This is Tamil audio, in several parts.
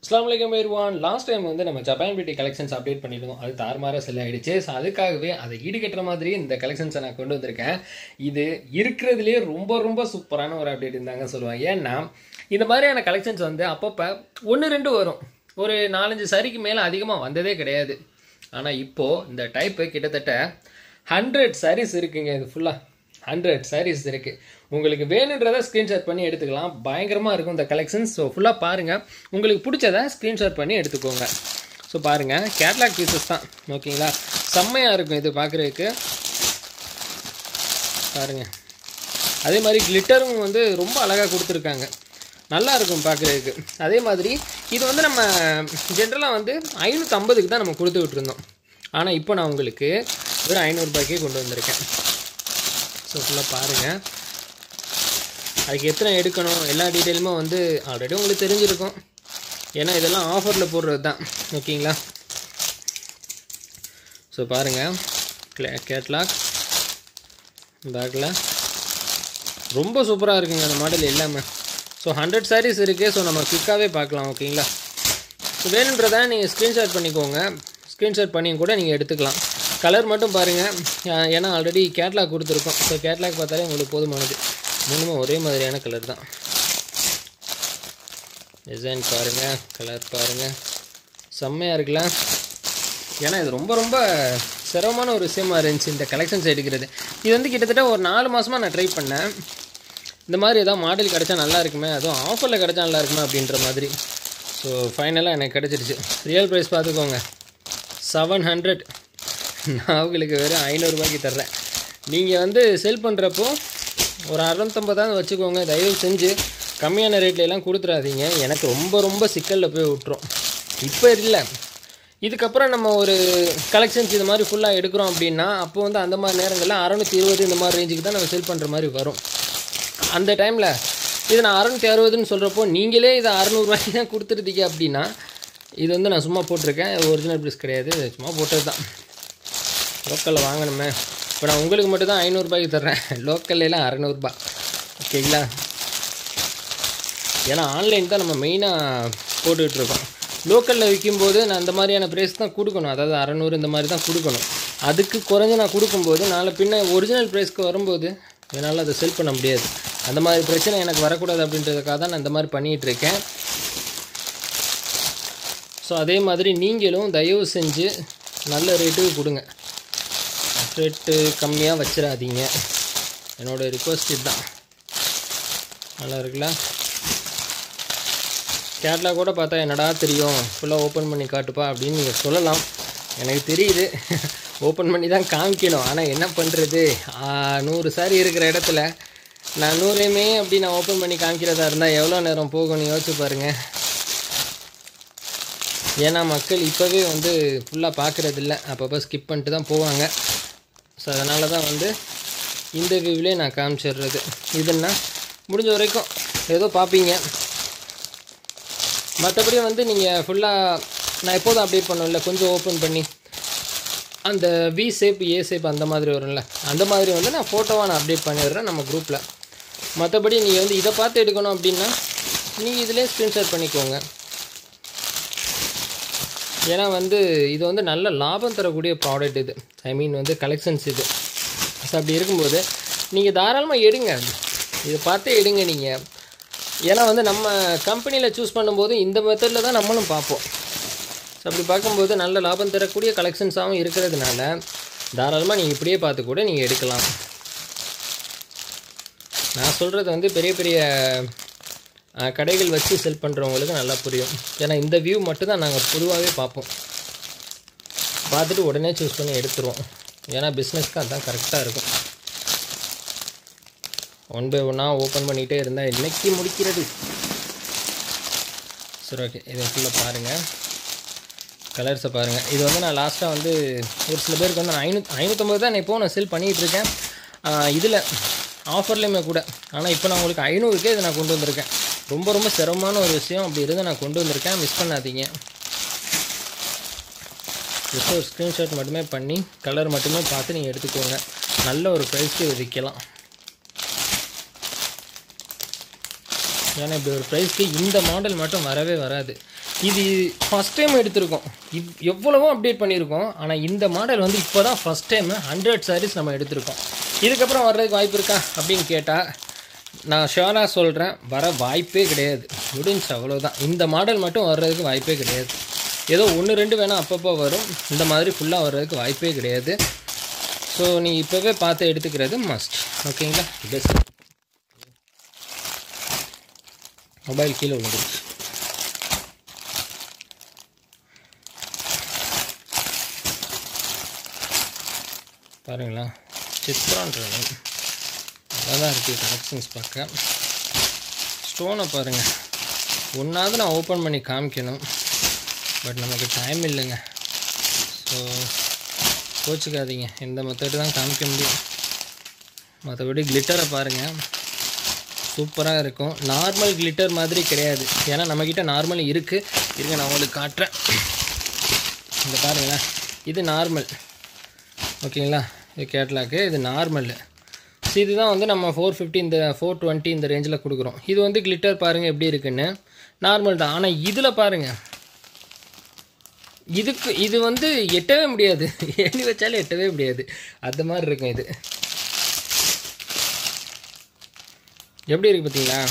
அஸ்லாம் வலைக்கம் எருவான் லாஸ்ட் டைம் வந்து நம்ம ஜப்பான் பியூட்டி கலெக்ஷன்ஸ் அப்டேட் பண்ணியிருந்தோம் அது தாறுமாறாக செல் ஆயிடுச்சு ஸோ அதுக்காகவே அதை ஈடுகட்டுற மாதிரி இந்த கலெக்ஷன்ஸை நான் கொண்டு வந்திருக்கேன் இது இருக்கிறதுலே ரொம்ப ரொம்ப சூப்பரான ஒரு அப்டேட் இருந்தாங்க சொல்லுவாங்க ஏன்னா இந்த மாதிரியான கலெக்ஷன்ஸ் வந்து அப்பப்போ ஒன்று ரெண்டு வரும் ஒரு நாலஞ்சு சரிக்கு மேலே அதிகமாக வந்ததே கிடையாது ஆனால் இப்போது இந்த டைப்பு கிட்டத்தட்ட ஹண்ட்ரட் sarees இருக்குங்க இது ஃபுல்லாக ஹண்ட்ரட் sarees இருக்குது உங்களுக்கு வேணுன்றதை ஸ்க்ரீன்ஷாட் பண்ணி எடுத்துக்கலாம் பயங்கரமாக இருக்கும் இந்த கலெக்ஷன்ஸ் ஸோ ஃபுல்லாக பாருங்கள் உங்களுக்கு பிடிச்சதை ஸ்க்ரீன்ஷாட் பண்ணி எடுத்துக்கோங்க ஸோ பாருங்கள் கேட்லாக் பீசஸ் தான் ஓகேங்களா செம்மையாக இருக்கும் இது பார்க்குறதுக்கு பாருங்கள் அதே மாதிரி கிளிட்டரும் வந்து ரொம்ப அழகாக கொடுத்துருக்காங்க நல்லா இருக்கும் பார்க்குறதுக்கு அதே மாதிரி இது வந்து நம்ம ஜென்ரலாக வந்து ஐநூற்றம்பதுக்கு தான் நம்ம கொடுத்து விட்டுருந்தோம் ஆனால் இப்போ நான் உங்களுக்கு வெறும் ஐநூறுரூபாய்க்கே கொண்டு வந்திருக்கேன் ஸோ ஃபுல்லாக பாருங்கள் அதுக்கு எத்தனை எடுக்கணும் எல்லா டீட்டெயிலுமே வந்து ஆல்ரெடி உங்களுக்கு தெரிஞ்சிருக்கும் ஏன்னா இதெல்லாம் ஆஃபரில் போடுறது தான் ஓகேங்களா ஸோ பாருங்கள் கேட்லாக் பேக்கில் ரொம்ப சூப்பராக இருக்குங்க அந்த மாடல் எல்லாமே ஸோ ஹண்ட்ரட் sarees இருக்குது ஸோ நம்ம குயிக்காகவே பார்க்கலாம் ஓகேங்களா ஸோ வேணுன்றதை நீங்கள் ஸ்க்ரீன்ஷாட் பண்ணிக்கோங்க ஸ்க்ரீன்ஷாட் பண்ணி கூட நீங்கள் எடுத்துக்கலாம் கலர் மட்டும் பாருங்கள் ஏன்னா ஆல்ரெடி கேட்லாக் கொடுத்துருக்கோம் ஸோ கேட்லாக் பார்த்தாலே உங்களுக்கு போதுமானது மூணுமே ஒரே மாதிரியான கலர் தான் டிசைன் பாருங்கள் கலர் பாருங்கள் செம்மையாக இருக்குல்ல ஏன்னா இது ரொம்ப ரொம்ப சிரமமான ஒரு விஷயமா இருந்துச்சு இந்த கலெக்ஷன்ஸ் எடுக்கிறது இது வந்து கிட்டத்தட்ட ஒரு நாலு மாதமாக நான் ட்ரை பண்ணேன் இந்த மாதிரி ஏதாவது மாடல் கிடச்சா நல்லா இருக்குமே அதுவும் ஆஃபரில் கிடச்சா நல்லா இருக்குமே அப்படின்ற மாதிரி ஸோ ஃபைனலாக எனக்கு கிடச்சிருச்சு ரியல் ப்ரைஸ் பார்த்துக்கோங்க செவன் ஹண்ட்ரட் நான் உங்களுக்கு வெறும் ஐநூறுரூபாய்க்கு தர்றேன் நீங்கள் வந்து செல் பண்ணுறப்போ ஒரு அறநூத்தம்பதாவது வச்சுக்கோங்க தயவு செஞ்சு கம்மியான ரேட்ல எல்லாம் கொடுத்துறாதீங்க எனக்கு ரொம்ப ரொம்ப சிக்கலில் போய் விட்டுரும் இப்போ இல்லை இதுக்கப்புறம் நம்ம ஒரு கலெக்ஷன்ஸ் இது மாதிரி ஃபுல்லாக எடுக்கிறோம் அப்படின்னா அப்போ வந்து அந்த மாதிரி நேரங்களில் அறநூற்றி இருபது இந்த மாதிரி ரேஞ்சுக்கு தான் நம்ம செல் பண்ணுற மாதிரி வரும் அந்த டைமில் இது நான் அறநூற்றி அறுபதுன்னு சொல்கிறப்போ நீங்களே இதை அறநூறுவாய்க்கு தான் கொடுத்துருந்தீங்க அப்படின்னா இது வந்து நான் சும்மா போட்டிருக்கேன் ஒரிஜினல் ப்ரைஸ் கிடையாது சும்மா போட்டது தான் லோக்கலில் வாங்கணுமே இப்போ நான் உங்களுக்கு மட்டும் தான் ஐநூறுரூபாய்க்கு தர்றேன் லோக்கல்லாம் அறநூறுபா ஓகேங்களா ஏன்னா ஆன்லைன் தான் நம்ம மெயினாக போட்டுட்ருக்கோம் லோக்கலில் விற்கும்போது நான் அந்த மாதிரியான ப்ரைஸ் தான் கொடுக்கணும் அதாவது அறநூறு இந்த மாதிரி தான் கொடுக்கணும் அதுக்கு குறைஞ்சு நான் கொடுக்கும்போது நாளை பின்ன ஒரிஜினல் ப்ரைஸ்க்கு வரும்போது என்னால் அதை செல் பண்ண முடியாது அந்த மாதிரி பிரச்சனை எனக்கு வரக்கூடாது அப்படின்றதுக்காக தான் நான் இந்த மாதிரி பண்ணிகிட்டு இருக்கேன் ஸோ அதே மாதிரி நீங்களும் தயவு செஞ்சு நல்ல ரேட்டுக்கு கொடுங்க ரேட்டு கம்மியாக வச்சிடாதீங்க என்னோடய ரிக்வஸ்ட் இதுதான் நல்லா இருக்குல்ல கேட்லாக் கூட பார்த்தா என்னடா தெரியும் ஃபுல்லாக ஓப்பன் பண்ணி காட்டுப்பா அப்படின்னு நீங்கள் சொல்லலாம் எனக்கு தெரியுது ஓப்பன் பண்ணி தான் காமிக்கணும் ஆனால் என்ன பண்ணுறது நூறு சாரி இருக்கிற இடத்துல நான் நூறையுமே அப்படி நான் ஓப்பன் பண்ணி காமிக்கிறதா இருந்தால் எவ்வளோ நேரம் போகும்னு யோசிச்சு பாருங்கள் ஏன்னா மக்கள் இப்போவே வந்து ஃபுல்லாக பார்க்குறதில்ல அப்பப்போ ஸ்கிப் பண்ணிட்டு தான் போவாங்க ஸோ அதனால தான் வந்து இந்த வியூவிலே நான் காமிச்சிடுறது இதுன்னா முடிஞ்ச வரைக்கும் ஏதோ பார்ப்பீங்க மற்றபடி வந்து நீங்கள் ஃபுல்லாக நான் எப்போதும் அப்டேட் பண்ணுவேன்ல கொஞ்சம் ஓப்பன் பண்ணி அந்த வி ஷேப் ஏ ஷேப் அந்த மாதிரி வரும்ல அந்த மாதிரி வந்து நான் ஃபோட்டோவாக நான் அப்டேட் பண்ணிடுறேன் நம்ம குரூப்பில் மற்றபடி நீங்கள் வந்து இதை பார்த்து எடுக்கணும் அப்படின்னா நீங்கள் இதிலே ஸ்க்ரீன்ஷாட் பண்ணிக்கோங்க ஏன்னா வந்து இது வந்து நல்ல லாபம் தரக்கூடிய ப்ராடக்ட் இது ஐ மீன் வந்து கலெக்ஷன்ஸ் இது ஸோ அப்படி இருக்கும்போது நீங்கள் தாராளமாக எடுங்க இதை பார்த்தே எடுங்க நீங்கள் ஏன்னா வந்து நம்ம கம்பெனியில் சூஸ் பண்ணும்போது இந்த மெத்தடில் தான் நம்மளும் பார்ப்போம் ஸோ அப்படி பார்க்கும்போது நல்ல லாபம் தரக்கூடிய கலெக்ஷன்ஸாகவும் இருக்கிறதுனால தாராளமாக நீங்கள் இப்படியே பார்த்து கூட நீங்கள் எடுக்கலாம் நான் சொல்கிறது வந்து பெரிய பெரிய அஹ், கடைகள் வச்சு செல் பண்ணுறவங்களுக்கு நல்லா புரியும் ஏன்னா இந்த வியூ மட்டும் தான் நாங்கள் பொதுவாகவே பார்ப்போம் பார்த்துட்டு உடனே சூஸ் பண்ணி எடுத்துருவோம் ஏன்னா பிஸ்னஸ்க்கு அதுதான் கரெக்டாக இருக்கும் ஒன் பை ஒன்னாக ஓப்பன் பண்ணிகிட்டே இருந்தால் இன்னைக்கு முடிக்கிறது சரி ஓகே இதை ஃபுல்லாக பாருங்கள் கலர்ஸை பாருங்கள் இது வந்து நான் லாஸ்ட்டாக வந்து ஒரு சில பேருக்கு வந்து நான் ஐநூத் ஐநூற்றம்பது தான் இப்போ நான் செல் பண்ணிகிட்டு இருக்கேன் இதில் ஆஃபர்லேயுமே கூட ஆனால் இப்போ நான் உங்களுக்கு ஐநூறுக்கே இதை நான் கொண்டு வந்திருக்கேன் ரொம்ப ரொம்ப சிரமமான ஒரு விஷயம் அப்படி இருந்து நான் கொண்டு வந்திருக்கேன் மிஸ் பண்ணாதீங்க ஜஸ்ட் ஒரு ஸ்க்ரீன்ஷாட் மட்டுமே பண்ணி கலர் மட்டுமே பார்த்து நீங்கள் எடுத்துக்கோங்க நல்ல ஒரு ப்ரைஸ்க்கு இது விற்கலாம் ஏன்னா இப்படி ஒரு ப்ரைஸ்க்கு இந்த மாடல் மட்டும் வரவே வராது இது ஃபஸ்ட் டைம் எடுத்திருக்கோம் இவ் எவ்வளவோ அப்டேட் பண்ணியிருக்கோம் ஆனால் இந்த மாடல் வந்து இப்போ தான் ஃபஸ்ட் டைம் ஹண்ட்ரட் சாரீஸ் நம்ம எடுத்திருக்கோம் இதுக்கப்புறம் வர்றதுக்கு வாய்ப்பு இருக்கா அப்படின்னு கேட்டால் நான் ஷுவராக சொல்கிறேன் வர வாய்ப்பே கிடையாது முடிஞ்சு அவ்வளோதான் இந்த மாடல் மட்டும் வர்றதுக்கு வாய்ப்பே கிடையாது ஏதோ ஒன்று ரெண்டு வேணால் அப்பப்போ வரும் இந்த மாதிரி ஃபுல்லாக வர்றதுக்கு வாய்ப்பே கிடையாது ஸோ நீ இப்போவே பார்த்து எடுத்துக்கிறது மஸ்ட் ஓகேங்களா பெஸ்ட் மொபைல் கீழே விழுந்துருச்சு பாருங்களா சித்ரான்ற நல்லா தான் இருக்குது கலெக்ஷன்ஸ் பார்க்க ஸ்டோனை பாருங்கள் ஒன்றாவது நான் ஓப்பன் பண்ணி காமிக்கணும் பட் நமக்கு டைம் இல்லைங்க ஸோ கோச்சிக்காதீங்க இந்த மெத்தடு தான் காமிக்க முடியும் மற்றபடி கிளிட்டரை பாருங்கள் சூப்பராக இருக்கும் நார்மல் கிளிட்டர் மாதிரி கிடையாது ஏன்னா நம்மக்கிட்ட நார்மல் இருக்குது இருங்க நான் உங்களுக்கு காட்டுறேன் இந்த பாருங்களேன் இது நார்மல் ஓகேங்களா இது கேட்லாக்கு இது நார்மல் ஸோ இதுதான் வந்து நம்ம ஃபோர் ஃபிஃப்டி இந்த ஃபோர் டுவெண்ட்டி இந்த ரேஞ்சில் கொடுக்குறோம் இது வந்து கிளிட்டர் பாருங்கள் எப்படி இருக்குன்னு நார்மல் தான் ஆனால் இதில் பாருங்கள் இதுக்கு இது வந்து எட்டவே முடியாது எண்ணி வச்சாலும் எட்டவே முடியாது அந்த மாதிரி இருக்கும் இது எப்படி இருக்கு பார்த்தீங்களா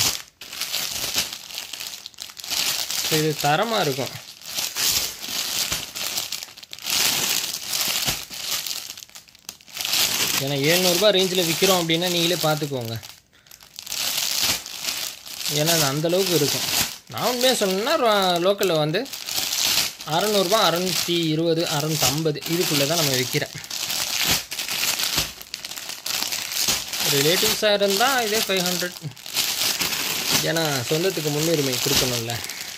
ஸோ இது தரமாக இருக்கும் ஏன்னா ஏழ்நூறுபா ரேஞ்சில் விற்கிறோம் அப்படின்னா நீங்களே பார்த்துக்கோங்க ஏன்னா அது அந்தளவுக்கு இருக்கும் நான் உண்மையாக சொன்னேன்னா லோக்கலில் வந்து அறநூறுபா அறநூற்றி இருபது அறநூற்றி ஐம்பது இதுக்குள்ளே தான் நம்ம விற்கிறேன் ரிலேட்டிவ்ஸாக இருந்தால் இதே ஃபைவ் ஹண்ட்ரட் ஏன்னா சொந்தத்துக்கு முன்னுரிமை கொடுக்கணும்ல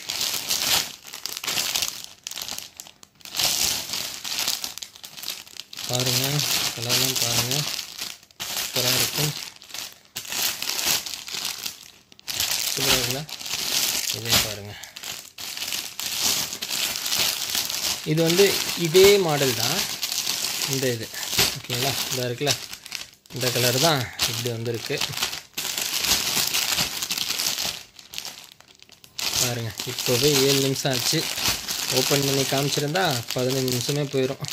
பாருங்கள் கலர்லாம் பாருங்கள் சூப்பராக இருக்கும் சூப்பராக இருக்குல்ல இதையும் பாருங்கள் இது வந்து இதே மாடல் தான் இந்த இது ஓகேங்களா இந்த இருக்குல்ல இந்த கலர் தான் இப்படி வந்திருக்கு பாருங்கள் இப்போவே ஏழு நிமிஷம் ஆச்சு ஓப்பன் பண்ணி காமிச்சிருந்தா பதினஞ்சு நிமிஷமே போயிடும்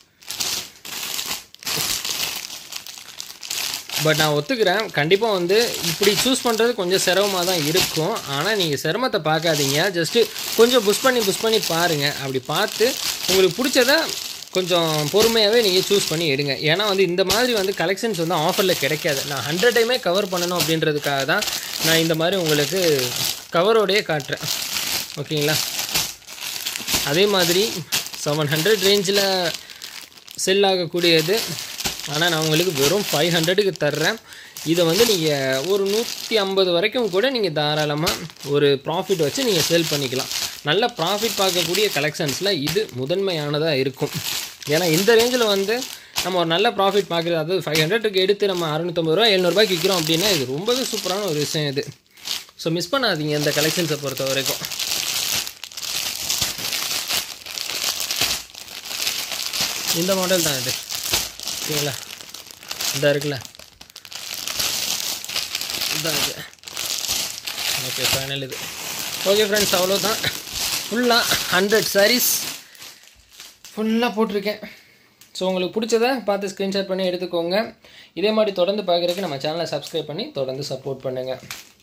பட் நான் ஒத்துக்கிறேன் கண்டிப்பாக வந்து இப்படி சூஸ் பண்ணுறது கொஞ்சம் சிரமமாக தான் இருக்கும் ஆனால் நீங்கள் சிரமத்தை பார்க்காதீங்க ஜஸ்ட்டு கொஞ்சம் புஷ் பண்ணி புஷ் பண்ணி பாருங்கள் அப்படி பார்த்து உங்களுக்கு பிடிச்சத கொஞ்சம் பொறுமையாகவே நீங்கள் சூஸ் பண்ணி எடுங்க ஏன்னா வந்து இந்த மாதிரி வந்து கலெக்ஷன்ஸ் வந்து ஆஃபரில் கிடைக்காது நான் ஹண்ட்ரட் டைமே கவர் பண்ணணும் அப்படின்றதுக்காக தான் நான் இந்த மாதிரி உங்களுக்கு கவரோடையே காட்டுறேன் ஓகேங்களா அதே மாதிரி செவன் ஹண்ட்ரட் ரேஞ்சில் செல் ஆகக்கூடியது ஆனால் நான் உங்களுக்கு வெறும் ஃபைவ் ஹண்ட்ரடுக்கு தர்றேன் இதை வந்து நீங்கள் ஒரு நூற்றி ஐம்பது வரைக்கும் கூட நீங்கள் தாராளமாக ஒரு ப்ராஃபிட் வச்சு நீங்கள் சேல் பண்ணிக்கலாம் நல்ல ப்ராஃபிட் பார்க்கக்கூடிய கலெக்ஷன்ஸில் இது முதன்மையானதாக இருக்கும் ஏன்னா இந்த ரேஞ்சில் வந்து நம்ம ஒரு நல்ல ப்ராஃபிட் பார்க்குறது அதாவது ஃபைவ் ஹண்ட்ரடுக்கு எடுத்து நம்ம அறுநூத்தம்பது ரூபா எழுநூறுபாய்க்கு விற்கிறோம் அப்படின்னா இது ரொம்பவே சூப்பரான ஒரு விஷயம் இது ஸோ மிஸ் பண்ணாதீங்க இந்த கலெக்ஷன்ஸை பொறுத்த வரைக்கும் இந்த மாடல் தான் இது ஓகேங்களா இந்த இருக்குல்ல இதான் இது ஓகே ஃபைனல் இது ஓகே ஃப்ரெண்ட்ஸ் அவ்வளோதான் ஃபுல்லாக ஹண்ட்ரட் சாரீஸ் ஃபுல்லாக போட்டிருக்கேன் ஸோ உங்களுக்கு பிடிச்சத பார்த்து ஸ்க்ரீன்ஷாட் பண்ணி எடுத்துக்கோங்க இதே மாதிரி தொடர்ந்து பார்க்குறதுக்கு நம்ம சேனலை சப்ஸ்கிரைப் பண்ணி தொடர்ந்து சப்போர்ட் பண்ணுங்கள்